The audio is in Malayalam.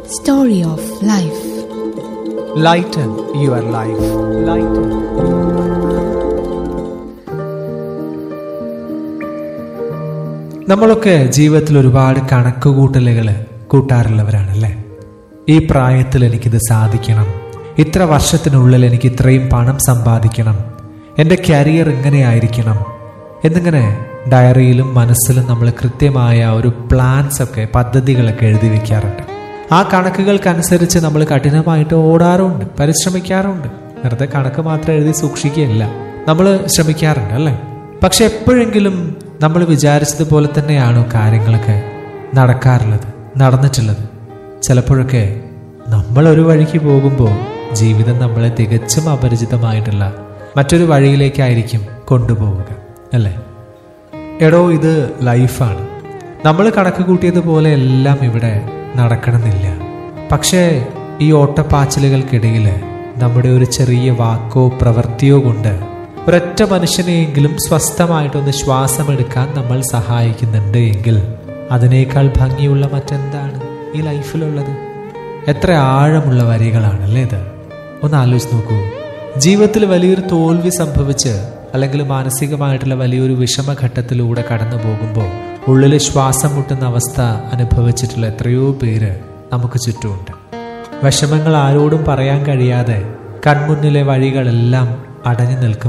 Story of Life. Lighten your life. Lighten. നമ്മളൊക്കെ ജീവിതത്തിൽ ഒരുപാട് കണക്കുകൂട്ടലുകൾ കൂട്ടാറുള്ളവരാണല്ലേ ഈ പ്രായത്തിൽ എനിക്കിത് സാധിക്കണം ഇത്ര വർഷത്തിനുള്ളിൽ എനിക്ക് ഇത്രയും പണം സമ്പാദിക്കണം എൻ്റെ കരിയർ ഇങ്ങനെയായിരിക്കണം എന്നിങ്ങനെ ഡയറിയിലും മനസ്സിലും നമ്മൾ കൃത്യമായ ഒരു പ്ലാൻസ് ഒക്കെ പദ്ധതികളൊക്കെ എഴുതി വെക്കാറുണ്ട് ആ കണക്കുകൾക്കനുസരിച്ച് നമ്മൾ കഠിനമായിട്ട് ഓടാറുണ്ട് പരിശ്രമിക്കാറുണ്ട് വെറുതെ കണക്ക് മാത്രം എഴുതി സൂക്ഷിക്കുകയല്ല നമ്മൾ ശ്രമിക്കാറുണ്ട് അല്ലേ പക്ഷെ എപ്പോഴെങ്കിലും നമ്മൾ വിചാരിച്ചതുപോലെ തന്നെയാണോ കാര്യങ്ങളൊക്കെ നടക്കാറുള്ളത് നടന്നിട്ടുള്ളത് ചിലപ്പോഴൊക്കെ നമ്മൾ ഒരു വഴിക്ക് പോകുമ്പോൾ ജീവിതം നമ്മളെ തികച്ചും അപരിചിതമായിട്ടുള്ള മറ്റൊരു വഴിയിലേക്കായിരിക്കും കൊണ്ടുപോവുക അല്ലേ എടോ ഇത് ലൈഫാണ് നമ്മൾ കണക്ക് കൂട്ടിയതുപോലെ എല്ലാം ഇവിടെ നടക്കണമെന്നില്ല പക്ഷേ ഈ ഓട്ടപ്പാച്ചിലുകൾക്കിടയിൽ നമ്മുടെ ഒരു ചെറിയ വാക്കോ പ്രവൃത്തിയോ കൊണ്ട് ഒരൊറ്റ മനുഷ്യനെയെങ്കിലും സ്വസ്ഥമായിട്ടൊന്ന് ശ്വാസമെടുക്കാൻ നമ്മൾ സഹായിക്കുന്നുണ്ട് എങ്കിൽ അതിനേക്കാൾ ഭംഗിയുള്ള മറ്റെന്താണ് ഈ ലൈഫിലുള്ളത് എത്ര ആഴമുള്ള വരികളാണല്ലേ ഇത് ഒന്ന് ആലോചിച്ച് നോക്കൂ ജീവിതത്തിൽ വലിയൊരു തോൽവി സംഭവിച്ച് അല്ലെങ്കിൽ മാനസികമായിട്ടുള്ള വലിയൊരു വിഷമഘട്ടത്തിലൂടെ കടന്നു പോകുമ്പോൾ ഉള്ളിൽ ശ്വാസം മുട്ടുന്ന അവസ്ഥ അനുഭവിച്ചിട്ടുള്ള എത്രയോ പേര് നമുക്ക് ചുറ്റുമുണ്ട് വിഷമങ്ങൾ ആരോടും പറയാൻ കഴിയാതെ കൺമുന്നിലെ വഴികളെല്ലാം അടഞ്ഞു നിൽക്കും